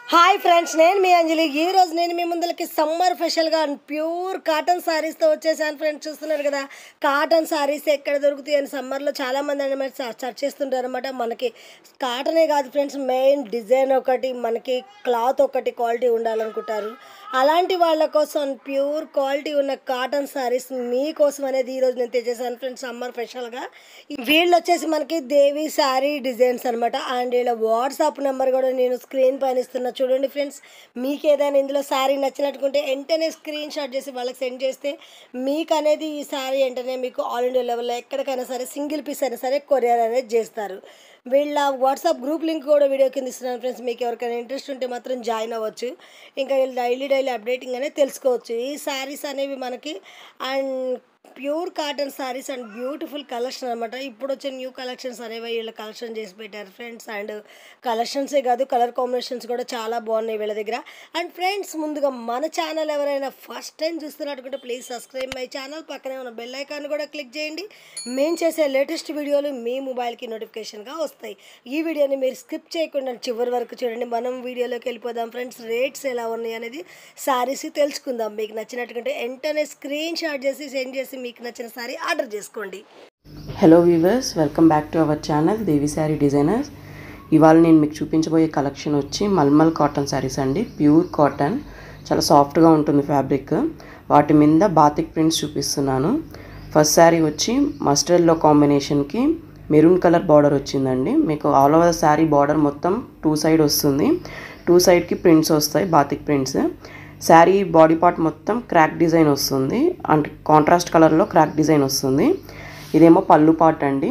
hi friends నేను మీ అంజలి ఈ రోజు నేను మీ ముందలకి సమ్మర్ స్పెషల్గా ప్యూర్ కాటన్ శారీస్తో వచ్చేసాను ఫ్రెండ్స్ చూస్తున్నారు కదా కాటన్ శారీస్ ఎక్కడ దొరుకుతాయి అని సమ్మర్లో చాలామంది అనమాట సర్చ్ చేస్తుంటారు అనమాట మనకి కాటనే కాదు ఫ్రెండ్స్ మెయిన్ డిజైన్ ఒకటి మనకి క్లాత్ ఒకటి క్వాలిటీ ఉండాలనుకుంటారు అలాంటి వాళ్ళ కోసం ప్యూర్ క్వాలిటీ ఉన్న కాటన్ శారీస్ మీకోసం అనేది ఈరోజు నేను తెచ్చేసాను ఫ్రెండ్స్ సమ్మర్ స్పెషల్గా వీళ్ళు వచ్చేసి మనకి దేవి శారీ డిజైన్స్ అనమాట అండ్ వీళ్ళ వాట్సాప్ నెంబర్ కూడా నేను స్క్రీన్ పైన ఇస్తున్నా చూడండి ఫ్రెండ్స్ మీకు ఏదైనా ఇందులో శారీ నచ్చినట్టుకుంటే వెంటనే స్క్రీన్ షాట్ చేసి వాళ్ళకి సెండ్ చేస్తే మీకు అనేది ఈ శారీ వెంటనే మీకు ఆల్ ఇండియా లెవెల్లో ఎక్కడికైనా సరే సింగిల్ పీస్ అయినా సరే కొరియర్ అనేది చేస్తారు వీళ్ళ వాట్సాప్ గ్రూప్ లింక్ కూడా వీడియో కింద ఇస్తున్నాను ఫ్రెండ్స్ మీకు ఎవరికైనా ఇంట్రెస్ట్ ఉంటే మాత్రం జాయిన్ అవ్వచ్చు ఇంకా వీళ్ళు డైలీ డైలీ అప్డేటింగ్ అనేది తెలుసుకోవచ్చు ఈ శారీస్ అనేవి మనకి and pure cotton sarees and beautiful collection అనమాట ఇప్పుడు వచ్చే న్యూ కలెక్షన్స్ అనేవి వీళ్ళు కలెక్షన్ చేసి పెట్టారు ఫ్రెండ్స్ అండ్ కలెక్షన్సే కాదు కలర్ కాంబినేషన్స్ కూడా చాలా బాగున్నాయి వీళ్ళ దగ్గర అండ్ ఫ్రెండ్స్ ముందుగా మన ఛానల్ ఎవరైనా ఫస్ట్ టైం చూస్తున్నట్టుకుంటే ప్లీజ్ సబ్స్క్రైబ్ మై ఛానల్ పక్కనే ఉన్న బెల్ ఐకాన్ కూడా క్లిక్ చేయండి మేము చేసే లేటెస్ట్ వీడియోలు మీ మొబైల్కి నోటిఫికేషన్గా వస్తాయి ఈ వీడియోని మీరు స్కిప్ చేయకుండా చివరి వరకు చూడండి మనం వీడియోలోకి వెళ్ళిపోదాం ఫ్రెండ్స్ రేట్స్ ఎలా ఉన్నాయి అనేది శారీస్ తెలుసుకుందాం మీకు నచ్చినట్టుకుంటే వెంటనే స్క్రీన్ షాట్ చేసి సెండ్ చేసి మీకు నచ్చిన శారీ ఆర్డర్ చేసుకోండి hello weavers welcome back to our channel Devi saree designers ఇవాళ నేను మీకు చూపించబోయే కలెక్షన్ వచ్చి మల్మల్ కాటన్ శారీస్ అండి ప్యూర్ కాటన్ చాలా సాఫ్ట్గా ఉంటుంది ఫ్యాబ్రిక్ వాటి మీద బాతిక్ ప్రింట్స్ చూపిస్తున్నాను ఫస్ట్ శారీ వచ్చి మస్టర్డ్లో కాంబినేషన్కి మెరూన్ కలర్ బార్డర్ వచ్చిందండి మీకు ఆల్ ఓవర్ శారీ బార్డర్ మొత్తం టూ సైడ్ వస్తుంది టూ సైడ్కి ప్రింట్స్ వస్తాయి batik prints saree body part మొత్తం క్రాక్ డిజైన్ వస్తుంది అంటే కాంట్రాస్ట్ కలర్లో క్రాక్ డిజైన్ వస్తుంది ఇదేమో పళ్ళు పార్ట్ అండి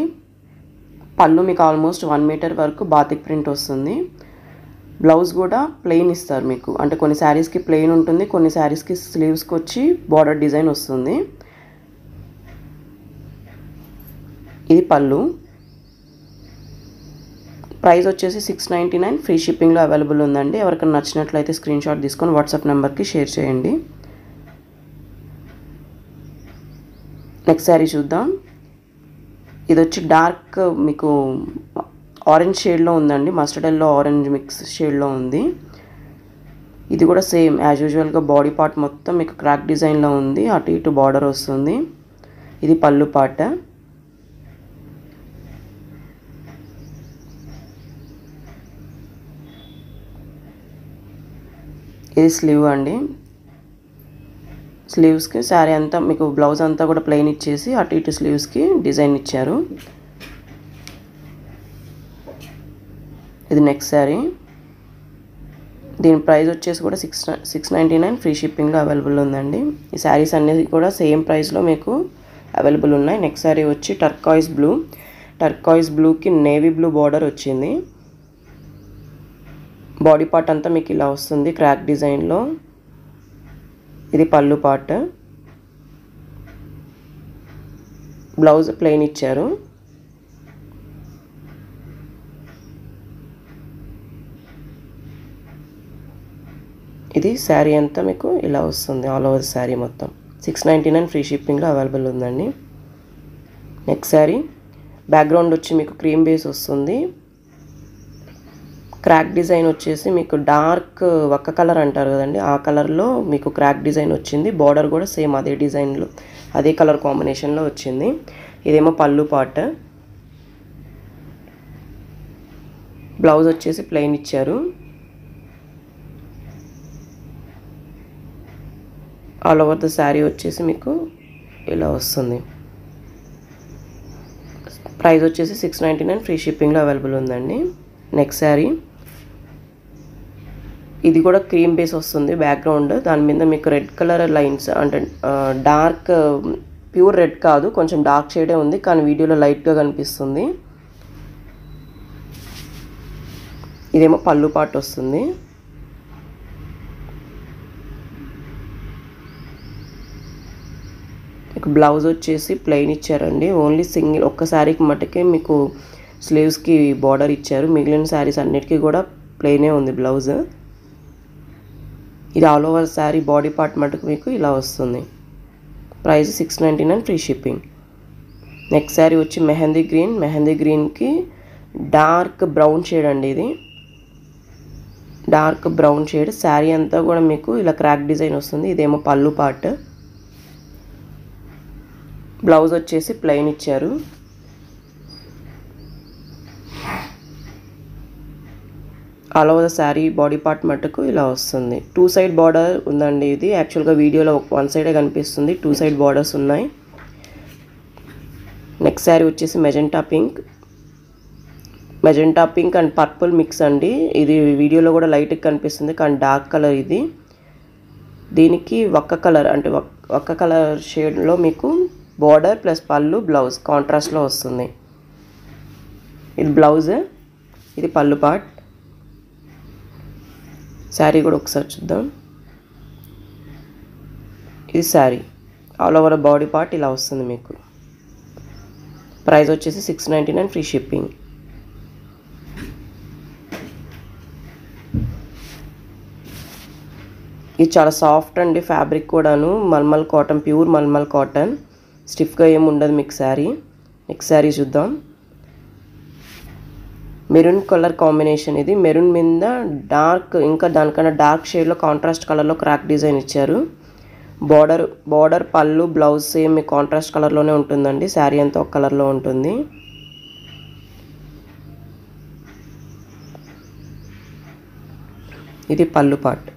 పళ్ళు మీకు ఆల్మోస్ట్ వన్ మీటర్ వరకు బాతిక్ ప్రింట్ వస్తుంది బ్లౌజ్ కూడా ప్లెయిన్ ఇస్తారు మీకు అంటే కొన్ని శారీస్కి ప్లెయిన్ ఉంటుంది కొన్ని శారీస్కి స్లీవ్స్కి వచ్చి బార్డర్ డిజైన్ వస్తుంది ఇది పళ్ళు ప్రైస్ వచ్చేసి సిక్స్ నైంటీ నైన్ ఫ్రీ షిప్పింగ్లో అవైలబుల్ ఉందండి ఎవరికైనా నచ్చినట్లయితే స్క్రీన్ షాట్ తీసుకొని వాట్సాప్ నెంబర్కి షేర్ చేయండి నెక్స్ట్ శారీ చూద్దాం ఇది వచ్చి డార్క్ మీకు ఆరెంజ్ షేడ్లో ఉందండి మస్టర్డ్ ఎల్లో ఆరెంజ్ మిక్స్ షేడ్లో ఉంది ఇది కూడా సేమ్ యాజ్ యూజువల్గా బాడీ పార్ట్ మొత్తం మీకు క్రాక్ డిజైన్లో ఉంది అటు ఇటు బార్డర్ వస్తుంది ఇది పళ్ళు పార్ట్ ఇది స్లీవ్ అండి స్లీవ్స్కి శారీ అంతా మీకు బ్లౌజ్ అంతా కూడా ప్లెయిన్ ఇచ్చేసి అటు ఇటు స్లీవ్స్కి డిజైన్ ఇచ్చారు ఇది నెక్స్ట్ శారీ దీని ప్రైస్ వచ్చేసి కూడా six six ninety nine free షిప్పింగ్లో అవైలబుల్ ఉందండి ఈ శారీస్ అనేది కూడా సేమ్ ప్రైస్లో మీకు అవైలబుల్ ఉన్నాయి నెక్స్ట్ శారీ వచ్చి టర్కాయిస్ బ్లూ టర్కాయిస్ బ్లూకి నేవీ బ్లూ బార్డర్ వచ్చింది బాడీ పార్ట్ అంతా మీకు ఇలా వస్తుంది క్రాక్ డిజైన్లో ఇది పళ్ళు పార్ట్ బ్లౌజ్ ప్లెయిన్ ఇచ్చారు ఇది శారీ అంతా మీకు ఇలా వస్తుంది ఆల్ ఓవర్ శారీ మొత్తం సిక్స్ నైంటీ నైన్ ఫ్రీ షిప్పింగ్లో అవైలబుల్ ఉందండి నెక్స్ట్ శారీ బ్యాక్గ్రౌండ్ వచ్చి మీకు క్రీమ్ బేస్ వస్తుంది క్రాక్ డిజైన్ వచ్చేసి మీకు డార్క్ ఒక్క కలర్ అంటారు కదండి ఆ కలర్లో మీకు క్రాక్ డిజైన్ వచ్చింది బార్డర్ కూడా సేమ్ అదే డిజైన్లో అదే కలర్ కాంబినేషన్లో వచ్చింది ఇదేమో పళ్ళు పార్ట్ బ్లౌజ్ వచ్చేసి ప్లెయిన్ ఇచ్చారు ఆల్ ఓవర్ ద శారీ వచ్చేసి మీకు ఇలా వస్తుంది ప్రైస్ వచ్చేసి సిక్స్ నైంటీ నైన్ ఫ్రీ షిప్పింగ్లో అవైలబుల్ ఉందండి నెక్స్ట్ శారీ ఇది కూడా క్రీమ్ బేస్ వస్తుంది బ్యాక్గ్రౌండ్ దాని మీద మీకు రెడ్ కలర్ లైన్స్ అంటే డార్క్ ప్యూర్ రెడ్ కాదు కొంచెం డార్క్ షేడే ఉంది కానీ వీడియోలో లైట్గా కనిపిస్తుంది ఇదేమో పళ్ళు పాటు వస్తుంది మీకు బ్లౌజ్ వచ్చేసి ప్లెయిన్ ఇచ్చారండి ఓన్లీ సింగిల్ ఒక్క శారీకి మటుకే మీకు స్లీవ్స్కి బార్డర్ ఇచ్చారు మిగిలిన శారీస్ అన్నిటికీ కూడా ప్లెయినే ఉంది బ్లౌజ్ ఇది all over saree body part మటుకు మీకు ఇలా వస్తుంది price six ninety nine free shipping next saree వచ్చి మెహందీ గ్రీన్ మెహందీ గ్రీన్కి డార్క్ బ్రౌన్ షేడ్ అండి ఇది డార్క్ బ్రౌన్ షేడ్ శారీ అంతా కూడా మీకు ఇలా క్రాక్ డిజైన్ వస్తుంది ఇదేమో పళ్ళు పార్ట్ బ్లౌజ్ వచ్చేసి ప్లెయిన్ ఇచ్చారు all over the saree body part మట్టుకు ఇలా వస్తుంది టూ సైడ్ బార్డర్ ఉందండి ఇది యాక్చువల్గా వీడియోలో వన్ సైడే కనిపిస్తుంది టూ సైడ్ బార్డర్స్ ఉన్నాయి నెక్స్ట్ శారీ వచ్చేసి magenta pink magenta pink and purple mix అండి ఇది వీడియోలో కూడా లైట్గా కనిపిస్తుంది కానీ డార్క్ కలర్ ఇది దీనికి ఒక్క కలర్ అంటే ఒక్- ఒక్క కలర్ షేడ్లో మీకు బార్డర్ ప్లస్ పళ్ళు బ్లౌజ్ కాంట్రాస్ట్లో వస్తుంది ఇది బ్లౌజ్ ఇది పళ్ళు పార్ట్ శారీ కూడా ఒకసారి చూద్దాం ఇది saree all over body part ఇలా వస్తుంది మీకు ప్రైస్ వచ్చేసి six ninety nine free shipping ఇది చాలా సాఫ్ట్ అండి ఫ్యాబ్రిక్ కూడాను mulmul cotton pure mulmul cotton స్టిఫ్గా ఏమి ఉండదు మీకు శారీ నెక్స్ట్ శారీ చూద్దాం మెరూన్ కలర్ కాంబినేషన్ ఇది మెరూన్ మీద డార్క్ ఇంకా దానికన్నా డార్క్ షేడ్లో కాంట్రాస్ట్ కలర్లో క్రాక్ డిజైన్ ఇచ్చారు border border pallu blouse same మీ కాంట్రాస్ట్ కలర్లోనే ఉంటుందండి శారీ అంతా ఒక కలర్లో ఉంటుంది ఇది పళ్ళు పార్ట్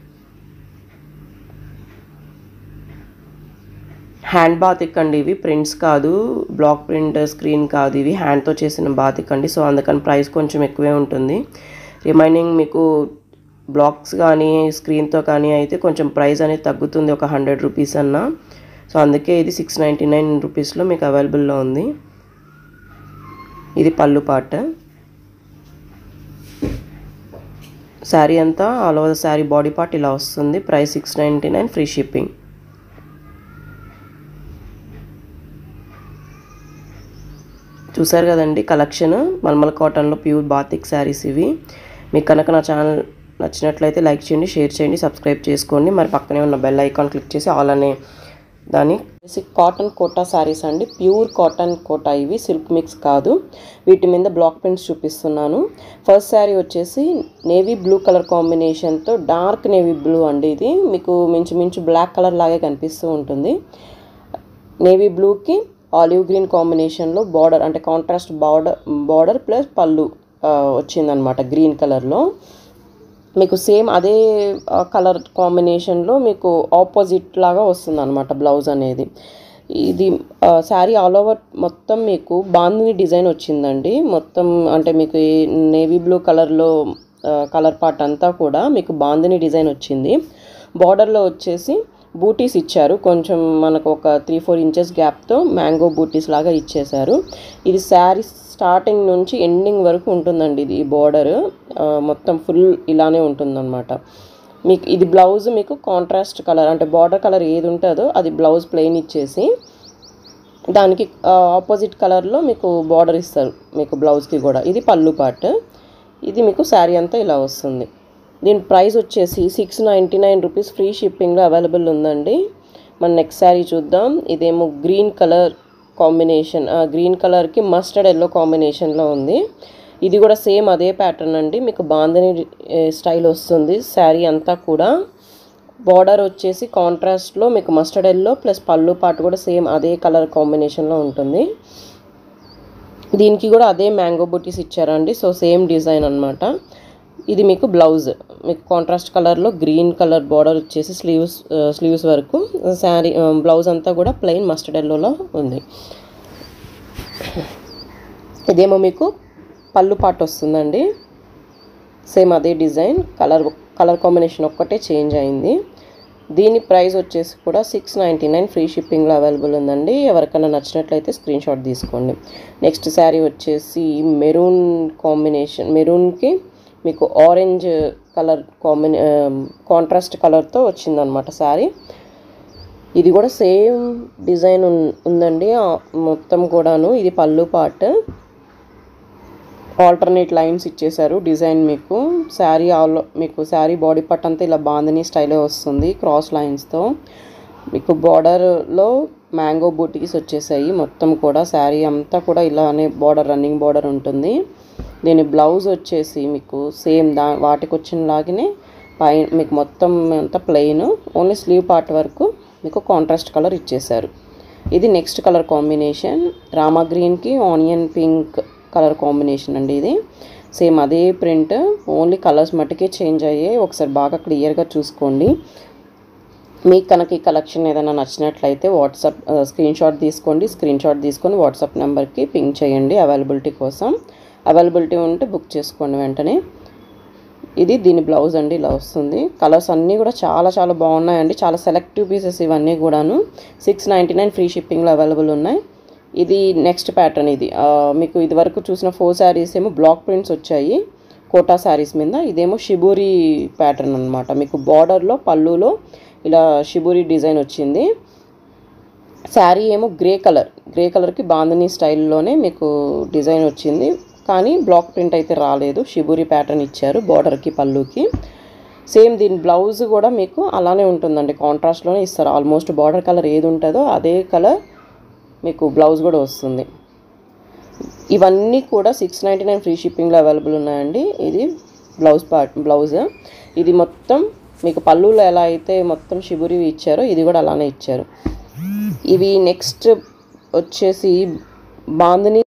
హ్యాండ్ బాతిక్ అండి ఇవి ప్రింట్స్ కాదు బ్లాక్ ప్రింట్ స్క్రీన్ కాదు ఇవి హ్యాండ్తో చేసిన బాతిక్ అండి సో అందుకని ప్రైస్ కొంచెం ఎక్కువే ఉంటుంది రిమైనింగ్ మీకు బ్లాక్స్ కానీ స్క్రీన్తో కానీ అయితే కొంచెం ప్రైస్ అనేది తగ్గుతుంది ఒక హండ్రెడ్ రూపీస్ అన్న సో అందుకే ఇది సిక్స్ నైంటీ నైన్ రూపీస్లో మీకు అవైలబుల్లో ఉంది ఇది పళ్ళు పార్ట్ శారీ అంతా all over the saree body part ఇలా వస్తుంది price six ninety nine free shipping చూసారు కదండి కలెక్షన్ మల్మల్ కాటన్లో ప్యూర్ బాతిక్ శారీస్ ఇవి మీకు కనుక నా ఛానల్ నచ్చినట్లయితే లైక్ చేయండి షేర్ చేయండి సబ్స్క్రైబ్ చేసుకోండి మరి పక్కనే ఉన్న బెల్ ఐకాన్ క్లిక్ చేసి ఆల్ అనే దాని కాటన్ కోటా శారీస్ అండి ప్యూర్ కాటన్ కోటా ఇవి సిల్క్ మిక్స్ కాదు వీటి మీద బ్లాక్ ప్రింట్స్ చూపిస్తున్నాను ఫస్ట్ శారీ వచ్చేసి నేవీ బ్లూ కలర్ కాంబినేషన్తో డార్క్ నేవీ బ్లూ అండి ఇది మీకు మించుమించు బ్లాక్ కలర్ లాగే కనిపిస్తూ ఉంటుంది నేవీ బ్లూకి ఆలివ్ గ్రీన్ కాంబినేషన్లో బార్డర్ అంటే contrast border border plus pallu ఆ, వచ్చిందనమాట గ్రీన్ కలర్లో మీకు సేమ్ అదే కలర్ కాంబినేషన్లో మీకు ఆపోజిట్ లాగా వస్తుంది అనమాట బ్లౌజ్ అనేది ఇది శారీ ఆల్ ఓవర్ మొత్తం మీకు బాందిని డిజైన్ వచ్చిందండి మొత్తం అంటే మీకు ఈ నేవీ బ్లూ కలర్లో కలర్ పార్ట్ అంతా కూడా మీకు బాందిని డిజైన్ వచ్చింది బార్డర్లో వచ్చేసి బూటీస్ ఇచ్చారు కొంచెం మనకు ఒక త్రీ ఫోర్ ఇంచెస్ గ్యాప్తో మ్యాంగో బూటీస్ లాగా ఇచ్చేశారు ఇది శారీ స్టార్టింగ్ నుంచి ఎండింగ్ వరకు ఉంటుందండి ఇది ఈ బార్డర్ మొత్తం ఫుల్ ఇలానే ఉంటుందన్నమాట మీకు ఇది బ్లౌజ్ మీకు కాంట్రాస్ట్ కలర్ అంటే బార్డర్ కలర్ ఏది ఉంటుందో అది బ్లౌజ్ ప్లెయిన్ ఇచ్చేసి దానికి ఆపోజిట్ కలర్లో మీకు బార్డర్ ఇస్తారు మీకు బ్లౌజ్కి కూడా ఇది పళ్ళు పార్ట్ ఇది మీకు శారీ అంతా ఇలా వస్తుంది దీని ప్రైస్ వచ్చేసి six ninety nine rupees free షిప్పింగ్లో అవైలబుల్ ఉందండి మన నెక్స్ట్ శారీ చూద్దాం ఇదేమో గ్రీన్ కలర్ కాంబినేషన్ గ్రీన్ కలర్కి మస్టర్డ్ ఎల్లో కాంబినేషన్లో ఉంది ఇది కూడా సేమ్ అదే ప్యాటర్న్ అండి మీకు బాందని స్టైల్ వస్తుంది శారీ అంతా కూడా బార్డర్ వచ్చేసి కాంట్రాస్ట్లో మీకు మస్టర్డ్ ఎల్లో ప్లస్ పళ్ళు పాటు కూడా సేమ్ అదే కలర్ కాంబినేషన్లో ఉంటుంది దీనికి కూడా అదే మ్యాంగో బుటీస్ ఇచ్చారండి సో సేమ్ డిజైన్ అన్నమాట ఇది మీకు బ్లౌజ్ మీకు కాంట్రాస్ట్ కలర్లో గ్రీన్ కలర్ బార్డర్ వచ్చేసి స్లీవ్స్ స్లీవ్స్ వరకు శారీ బ్లౌజ్ అంతా కూడా ప్లెయిన్ మస్టర్డ్ ఎల్లోలో ఉంది ఇదేమో మీకు పళ్ళు పాటు వస్తుందండి సేమ్ అదే డిజైన్ కలర్ కలర్ కాంబినేషన్ ఒక్కటే చేంజ్ అయింది దీని ప్రైస్ వచ్చేసి కూడా సిక్స్ నైంటీ నైన్ ఫ్రీ షిప్పింగ్లో అవైలబుల్ ఉందండి ఎవరికైనా నచ్చినట్లయితే స్క్రీన్ షాట్ తీసుకోండి నెక్స్ట్ శారీ వచ్చేసి మెరూన్ కాంబినేషన్ మెరూన్కి మీకు ఆరెంజ్ కలర్ కాంబినే కాంట్రాస్ట్ కలర్తో వచ్చిందనమాట శారీ ఇది కూడా సేమ్ డిజైన్ ఉన్- ఉందండి ఆ మొత్తం కూడాను ఇది పళ్ళు పార్ట్ ఆల్టర్నేట్ లైన్స్ ఇచ్చేసారు డిజైన్ మీకు శారీ ఆల్ మీకు శారీ బాడీ పార్ట్ అంతా ఇలా బాందని స్టైలే వస్తుంది క్రాస్ లైన్స్తో మీకు బార్డర్లో మ్యాంగో బూటీస్ వచ్చేసాయి మొత్తం కూడా శారీ అంతా కూడా ఇలానే బార్డర్ రన్నింగ్ బార్డర్ ఉంటుంది దీని బ్లౌజ్ వచ్చేసి మీకు సేమ్ దా వాటికి వచ్చినలాగానే పై మీకు మొత్తం అంతా ప్లెయిన్ ఓన్లీ స్లీవ్ పార్ట్ వరకు మీకు కాంట్రాస్ట్ కలర్ ఇచ్చేశారు ఇది నెక్స్ట్ కలర్ కాంబినేషన్ రామా గ్రీన్కి ఆనియన్ పింక్ కలర్ కాంబినేషన్ అండి ఇది సేమ్ అదే ప్రింట్ ఓన్లీ కలర్స్ మట్టుకే చేంజ్ అయ్యాయి ఒకసారి బాగా క్లియర్గా చూసుకోండి మీకు కనుక ఈ కలెక్షన్ ఏదైనా నచ్చినట్లయితే వాట్సాప్ స్క్రీన్ షాట్ తీసుకోండి స్క్రీన్ షాట్ తీసుకొని వాట్సాప్ నెంబర్కి పింక్ చేయండి అవైలబిలిటీ కోసం అవైలబిలిటీ ఉంటే బుక్ చేసుకోండి వెంటనే ఇది దీని బ్లౌజ్ అండి ఇలా వస్తుంది కలర్స్ అన్నీ కూడా చాలా చాలా బాగున్నాయండి చాలా సెలెక్టివ్ పీసెస్ ఇవన్నీ కూడాను సిక్స్ నైంటీ నైన్ ఫ్రీ షిప్పింగ్లో అవైలబుల్ ఉన్నాయి ఇది నెక్స్ట్ ప్యాటర్న్ ఇది ఆ, మీకు ఇది వరకు చూసిన ఫోర్ శారీస్ ఏమో బ్లాక్ ప్రింట్స్ వచ్చాయి కోటా శారీస్ మీద ఇదేమో షిబూరి ప్యాటర్న్ అనమాట మీకు బార్డర్లో పళ్ళులో ఇలా షిబూరి డిజైన్ వచ్చింది శారీ ఏమో గ్రే కలర్ గ్రే కలర్కి బాందని స్టైల్లోనే మీకు డిజైన్ వచ్చింది కానీ బ్లాక్ ప్రింట్ అయితే రాలేదు షిబూరి ప్యాటర్న్ ఇచ్చారు బార్డర్కి పళ్ళుకి సేమ్ దీని బ్లౌజ్ కూడా మీకు అలానే ఉంటుందండి కాంట్రాస్ట్లోనే ఇస్తారు ఆల్మోస్ట్ బార్డర్ కలర్ ఏది ఉంటుందో అదే కలర్ మీకు బ్లౌజ్ కూడా వస్తుంది ఇవన్నీ కూడా సిక్స్ నైంటీ నైన్ ఫ్రీ షిప్పింగ్లో అవైలబుల్ ఉన్నాయండి ఇది బ్లౌజ్ పార్ట్ బ్లౌజ్ ఇది మొత్తం మీకు పళ్ళులో ఎలా అయితే మొత్తం షిబురి ఇచ్చారో ఇది కూడా అలానే ఇచ్చారు ఇవి నెక్స్ట్ వచ్చేసి బాందిని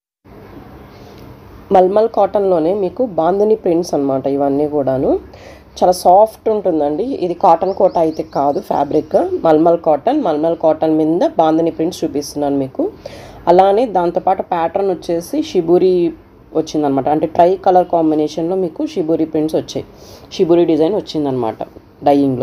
మల్మల్ కాటన్లోనే మీకు బాందిని ప్రింట్స్ అనమాట ఇవన్నీ కూడాను చాలా సాఫ్ట్ ఉంటుందండి ఇది కాటన్ కోట అయితే కాదు fabric mulmul cotton mulmul cotton మీద బాందిని ప్రింట్స్ చూపిస్తున్నాను మీకు అలానే దాంతోపాటు ప్యాటర్న్ వచ్చేసి షిబూరి వచ్చిందనమాట అంటే ట్రై కలర్ కాంబినేషన్లో మీకు షిబూరి ప్రింట్స్ వచ్చాయి షిబూరి డిజైన్ వచ్చిందనమాట డైయింగ్లో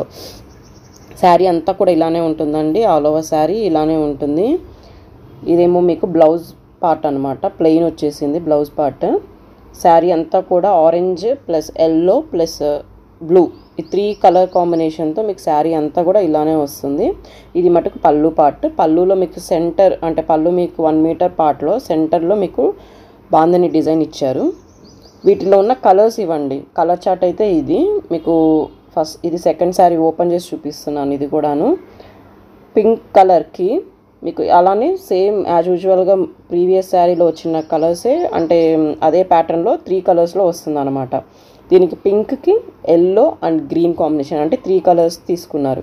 శారీ అంతా కూడా ఇలానే ఉంటుందండి ఆల్ ఓవర్ శారీ ఇలానే ఉంటుంది ఇదేమో మీకు బ్లౌజ్ పార్ట్ అనమాట ప్లెయిన్ వచ్చేసింది బ్లౌజ్ పార్ట్ శారీ అంతా కూడా orange plus yellow plus blue ఈ త్రీ కలర్ కాంబినేషన్తో మీకు శారీ అంతా కూడా ఇలానే వస్తుంది ఇది మటుకు పళ్ళు పార్ట్ పళ్ళులో మీకు సెంటర్ అంటే పళ్ళు మీకు వన్ మీటర్ పార్ట్లో సెంటర్లో మీకు బాందని డిజైన్ ఇచ్చారు వీటిలో ఉన్న కలర్స్ ఇవ్వండి కలర్ చార్ట్ అయితే ఇది మీకు ఫస్ట్ ఇది సెకండ్ శారీ ఓపెన్ చేసి చూపిస్తున్నాను ఇది కూడాను పింక్ కలర్కి మీకు అలానే సేమ్ యాజ్ యూజువల్గా ప్రీవియస్ శారీలో వచ్చిన కలర్సే అంటే అదే ప్యాటర్న్లో త్రీ కలర్స్లో వస్తుంది అనమాట దీనికి పింక్కి ఎల్లో అండ్ గ్రీన్ కాంబినేషన్ అంటే త్రీ కలర్స్ తీసుకున్నారు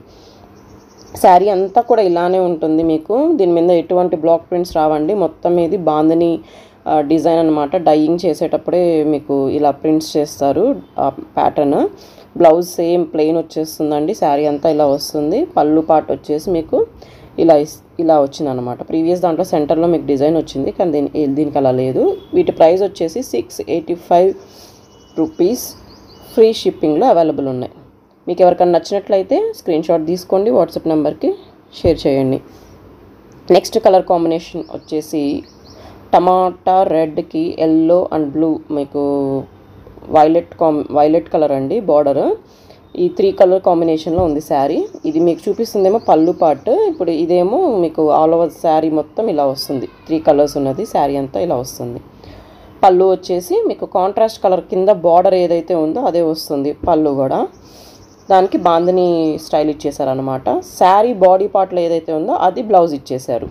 శారీ అంతా కూడా ఇలానే ఉంటుంది మీకు దీని మీద ఎటువంటి బ్లాక్ ప్రింట్స్ రావండి మొత్తం ఇది బాందని డిజైన్ అనమాట డైయింగ్ చేసేటప్పుడే మీకు ఇలా ప్రింట్స్ చేస్తారు ఆ ప్యాటర్న్ బ్లౌజ్ సేమ్ ప్లెయిన్ వచ్చేస్తుందండి శారీ అంతా ఇలా వస్తుంది పళ్ళు పార్ట్ వచ్చేసి మీకు ఇలా ఇస్ ఇలా వచ్చింది అనమాట ప్రీవియస్ దాంట్లో సెంటర్లో మీకు డిజైన్ వచ్చింది కానీ దీని దీనికి అలా లేదు వీటి ప్రైస్ వచ్చేసి six eighty five rupees free షిప్పింగ్లో అవైలబుల్ ఉన్నాయి మీకు ఎవరికైనా నచ్చినట్లయితే స్క్రీన్ షాట్ తీసుకోండి వాట్సాప్ నెంబర్కి షేర్ చేయండి నెక్స్ట్ కలర్ కాంబినేషన్ వచ్చేసి టమాటా రెడ్కి ఎల్లో అండ్ బ్లూ మీకు వైలెట్ కాం వైలెట్ కలర్ అండి బార్డర్ ఈ త్రీ కలర్ కాంబినేషన్లో ఉంది శారీ ఇది మీకు చూపిస్తుందేమో పళ్ళు పార్ట్ ఇప్పుడు ఇదేమో మీకు ఆల్ ఓవర్ శారీ మొత్తం ఇలా వస్తుంది త్రీ కలర్స్ ఉన్నది శారీ అంతా ఇలా వస్తుంది పళ్ళు వచ్చేసి మీకు కాంట్రాస్ట్ కలర్ కింద బార్డర్ ఏదైతే ఉందో అదే వస్తుంది పళ్ళు కూడా దానికి బాందని స్టైల్ ఇచ్చేసారనమాట శారీ బాడీ పార్ట్లో ఏదైతే ఉందో అది బ్లౌజ్ ఇచ్చేసారు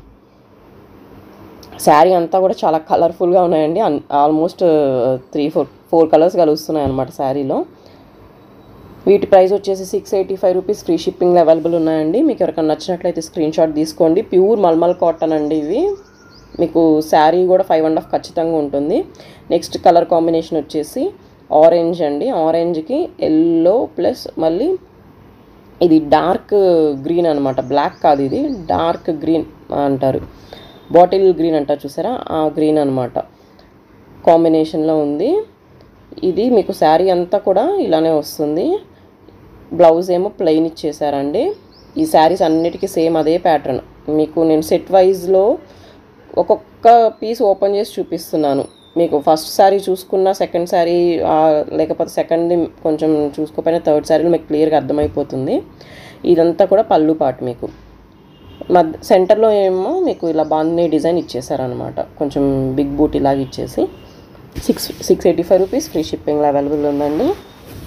శారీ అంతా కూడా చాలా కలర్ఫుల్గా ఉన్నాయండి almost three four four colours కలుస్తున్నాయి అనమాట శారీలో వీటి ప్రైస్ వచ్చేసి six eighty five rupees free షిప్పింగ్లో అవైలబుల్ ఉన్నాయండి మీకు ఎవరికైనా నచ్చినట్లయితే స్క్రీన్ షాట్ తీసుకోండి ప్యూర్ మల్మల్ కాటన్ అండి ఇవి మీకు శారీ కూడా ఫైవ్ అండ్ హాఫ్ ఖచ్చితంగా ఉంటుంది నెక్స్ట్ కలర్ కాంబినేషన్ వచ్చేసి ఆరెంజ్ అండి ఆరెంజ్కి ఎల్లో ప్లస్ మళ్ళీ ఇది డార్క్ గ్రీన్ అనమాట బ్లాక్ కాదు ఇది డార్క్ గ్రీన్ అంటారు బాటిల్ గ్రీన్ అంటారు చూసారా ఆ గ్రీన్ అనమాట కాంబినేషన్లో ఉంది ఇది మీకు శారీ అంతా కూడా ఇలానే వస్తుంది బ్లౌజ్ ఏమో ప్లెయిన్ ఇచ్చేసారండి ఈ శారీస్ అన్నిటికీ సేమ్ అదే ప్యాటర్న్ మీకు నేను సెట్ వైజ్లో ఒక్కొక్క పీస్ ఓపెన్ చేసి చూపిస్తున్నాను మీకు ఫస్ట్ శారీ చూసుకున్న సెకండ్ శారీ లేకపోతే సెకండ్ కొంచెం చూసుకోకపోయినా థర్డ్ శారీలో మీకు క్లియర్గా అర్థమైపోతుంది ఇదంతా కూడా పళ్ళు పాటు మీకు మధ్య సెంటర్లో ఏమో మీకు ఇలా బాగుంది డిజైన్ ఇచ్చేసారనమాట కొంచెం బిగ్ బూట్ ఇలాగ ఇచ్చేసి six six eighty five rupees free షిప్పింగ్లో అవైలబుల్ ఉందండి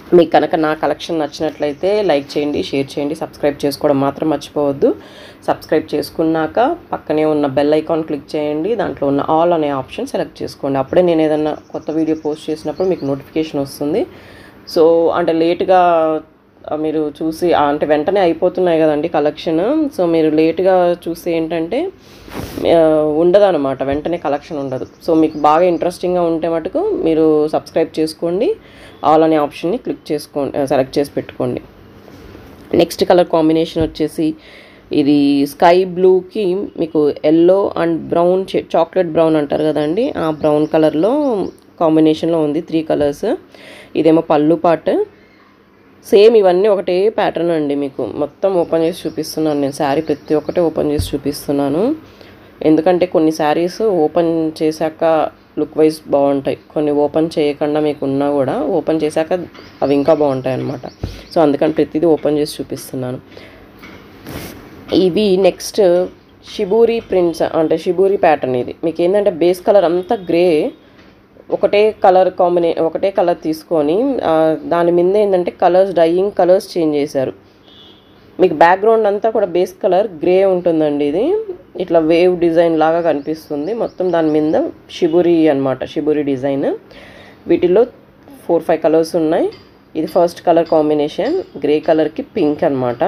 మీకు కనుక నా కలెక్షన్ నచ్చినట్లయితే లైక్ చేయండి షేర్ చేయండి సబ్స్క్రైబ్ చేసుకోవడం మాత్రం మర్చిపోవద్దు సబ్స్క్రైబ్ చేసుకున్నాక పక్కనే ఉన్న బెల్ ఐకాన్ క్లిక్ చేయండి దాంట్లో ఉన్న ఆల్ అనే ఆప్షన్ సెలెక్ట్ చేసుకోండి అప్పుడే నేను ఏదైనా కొత్త వీడియో పోస్ట్ చేసినప్పుడు మీకు నోటిఫికేషన్ వస్తుంది సో అంటే లేట్గా మీరు చూసి ఆ, అంటే వెంటనే అయిపోతున్నాయి కదండి కలెక్షన్ సో మీరు లేట్గా చూస్తే ఏంటంటే ఉండదు అనమాట వెంటనే కలెక్షన్ ఉండదు సో మీకు బాగా ఇంట్రెస్టింగ్గా ఉంటే మటుకు మీరు సబ్స్క్రైబ్ చేసుకోండి ఆల్ అనే ఆప్షన్ని క్లిక్ చేసుకోండి సెలెక్ట్ చేసి పెట్టుకోండి నెక్స్ట్ కలర్ కాంబినేషన్ వచ్చేసి ఇది స్కై బ్లూకి మీకు yellow and brown chocolate brown అంటారు కదండి ఆ బ్రౌన్ కలర్లో కాంబినేషన్లో ఉంది త్రీ కలర్స్ ఇదేమో పళ్ళు పాట్ సేమ్ ఇవన్నీ ఒకటే ప్యాటర్న్ అండి మీకు మొత్తం ఓపెన్ చేసి చూపిస్తున్నాను నేను శారీ ప్రతి ఒక్కటే ఓపెన్ చేసి చూపిస్తున్నాను ఎందుకంటే కొన్ని శారీస్ ఓపెన్ చేశాక లుక్ వైజ్ బాగుంటాయి కొన్ని ఓపెన్ చేయకుండా మీకు ఉన్నా కూడా ఓపెన్ చేశాక అవి ఇంకా బాగుంటాయి అన్నమాట సో అందుకని ప్రతిదీ ఓపెన్ చేసి చూపిస్తున్నాను ఇవి నెక్స్ట్ షిబూరి ప్రింట్స్ అంటే షిబూరి ప్యాటర్న్ ఇది మీకు ఏంటంటే బేస్ కలర్ అంతా గ్రే ఒకటే కలర్ కాంబినే ఒకటే కలర్ తీసుకొని ఆ, దాని మీద ఏంటంటే కలర్స్ డైయింగ్ కలర్స్ చేంజ్ చేశారు మీకు బ్యాక్గ్రౌండ్ అంతా కూడా బేస్ కలర్ గ్రే ఉంటుందండి ఇది ఇట్లా వేవ్ డిజైన్ లాగా కనిపిస్తుంది మొత్తం దాని మీద షిబురి అన్నమాట షిబురి డిజైన్ వీటిలో ఫోర్ ఫైవ్ కలర్స్ ఉన్నాయి ఇది ఫస్ట్ కలర్ కాంబినేషన్ గ్రే కలర్కి పింక్ అన్నమాట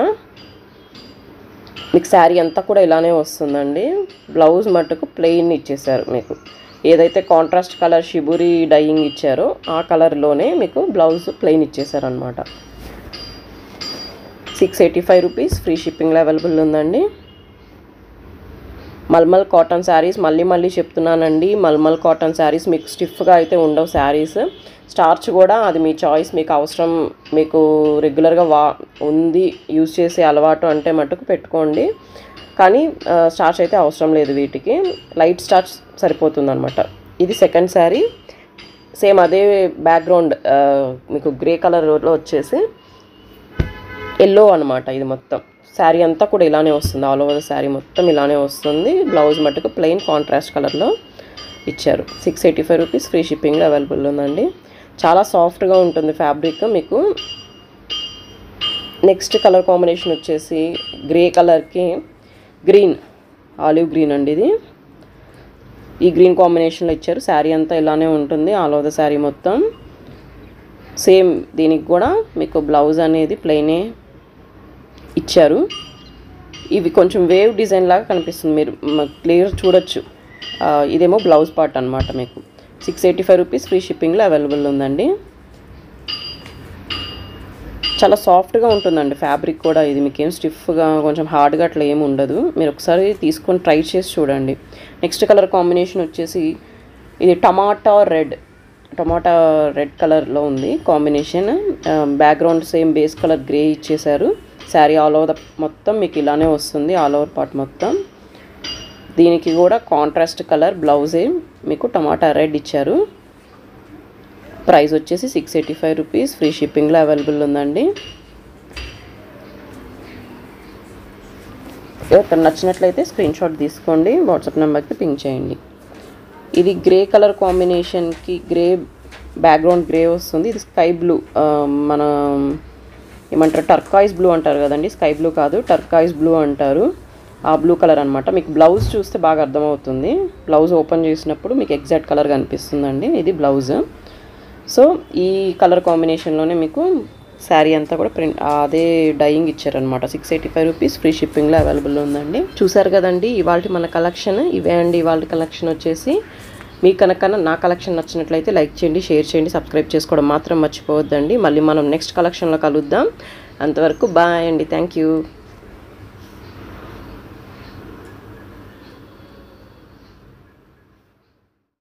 మీకు శారీ అంతా కూడా ఇలానే వస్తుందండి బ్లౌజ్ మట్టుకు ప్లెయిన్ ఇచ్చేసారు మీకు ఏదైతే కాంట్రాస్ట్ కలర్ షిబురి డైయింగ్ ఇచ్చారో ఆ కలర్లోనే మీకు బ్లౌజ్ ప్లెయిన్ ఇచ్చేసారనమాట six eighty five rupees free షిప్పింగ్లో అవైలబుల్ ఉందండి మల్మల్ కాటన్ శారీస్ మళ్ళీ మళ్ళీ చెప్తున్నానండి మల్మల్ కాటన్ శారీస్ మీకు స్టిఫ్గా అయితే ఉండవు శారీస్ స్టార్చ్ కూడా అది మీ చాయిస్ మీకు అవసరం మీకు రెగ్యులర్గా వా ఉంది యూజ్ చేసే అలవాటు అంటే మటుకు పెట్టుకోండి కానీ ఆ, స్టార్చ్ అయితే అవసరం లేదు వీటికి లైట్ స్టార్చ్ సరిపోతుంది అనమాట ఇది సెకండ్ శారీ సేమ్ అదే బ్యాక్గ్రౌండ్ మీకు గ్రే కలర్లో వచ్చేసి ఎల్లో అనమాట ఇది మొత్తం శారీ అంతా కూడా ఇలానే వస్తుంది ఆల్ ఓవర్ శారీ మొత్తం ఇలానే వస్తుంది బ్లౌజ్ మట్టుకు ప్లెయిన్ కాంట్రాస్ట్ కలర్లో ఇచ్చారు six eighty five rupees free షిప్పింగ్లో అవైలబుల్ ఉందండి చాలా సాఫ్ట్గా ఉంటుంది ఫ్యాబ్రిక్ మీకు నెక్స్ట్ కలర్ కాంబినేషన్ వచ్చేసి గ్రే కలర్కి గ్రీన్ ఆలివ్ గ్రీన్ అండి ఇది ఈ గ్రీన్ కాంబినేషన్లో ఇచ్చారు శారీ అంతా ఇలానే ఉంటుంది ఆల్ ఓవర్ ద శారీ మొత్తం సేమ్ దీనికి కూడా మీకు బ్లౌజ్ అనేది ప్లెయినే ఇచ్చారు ఇవి కొంచెం వేవ్ డిజైన్ లాగా కనిపిస్తుంది మీరు క్లియర్ చూడొచ్చు ఆ, ఇదేమో బ్లౌజ్ పార్ట్ అనమాట మీకు six eighty five rupees free షిప్పింగ్లో అవైలబుల్ ఉందండి చాలా సాఫ్ట్గా ఉంటుందండి ఫ్యాబ్రిక్ కూడా ఇది మీకు ఏం స్టిఫ్గా కొంచెం హార్డ్గా అట్లా ఏమి ఉండదు మీరు ఒకసారి తీసుకొని ట్రై చేసి చూడండి నెక్స్ట్ కలర్ కాంబినేషన్ వచ్చేసి ఇది టమాటా రెడ్ టమాటా రెడ్ కలర్లో ఉంది combination background same base colour grey ఇచ్చేసారు శారీ ఆల్ ఓవర్ ద మొత్తం మీకు ఇలానే వస్తుంది ఆల్ ఓవర్ పార్ట్ మొత్తం దీనికి కూడా కాంట్రాస్ట్ కలర్ బ్లౌజే మీకు టమాటా రెడ్ ఇచ్చారు ప్రైస్ వచ్చేసి six eighty five rupees free షిప్పింగ్లో అవైలబుల్ ఉందండి ఎవరికైనా నచ్చినట్లయితే స్క్రీన్ షాట్ తీసుకోండి వాట్సాప్ నెంబర్కి పింక్ చేయండి ఇది గ్రే కలర్ కాంబినేషన్కి గ్రే బ్యాక్గ్రౌండ్ గ్రే వస్తుంది ఇది స్కై బ్లూ మన ఏమంటారు టర్కాయిస్ బ్లూ అంటారు కదండి స్కై బ్లూ కాదు టర్కాయిస్ బ్లూ అంటారు ఆ బ్లూ కలర్ అనమాట మీకు బ్లౌజ్ చూస్తే బాగా అర్థమవుతుంది బ్లౌజ్ ఓపెన్ చేసినప్పుడు మీకు ఎగ్జాక్ట్ కలర్ కనిపిస్తుందండి ఇది బ్లౌజ్ సో ఈ కలర్ కాంబినేషన్లోనే మీకు శారీ అంతా కూడా ప్రింట్ అదే డైయింగ్ ఇచ్చారనమాట six eighty five rupees free షిప్పింగ్లో అవైలబుల్ ఉందండి చూసారు కదండి ఇవాళ మన కలెక్షన్ ఇవే అండి ఇవాళ కలెక్షన్ వచ్చేసి మీకు కనుక నా కలెక్షన్ నచ్చినట్లయితే లైక్ చేయండి షేర్ చేయండి సబ్స్క్రైబ్ చేసుకోవడం మాత్రం మర్చిపోవద్దండి మళ్ళీ మనం నెక్స్ట్ కలెక్షన్లో కలుద్దాం అంతవరకు బాయ్ అండి థ్యాంక్ యూ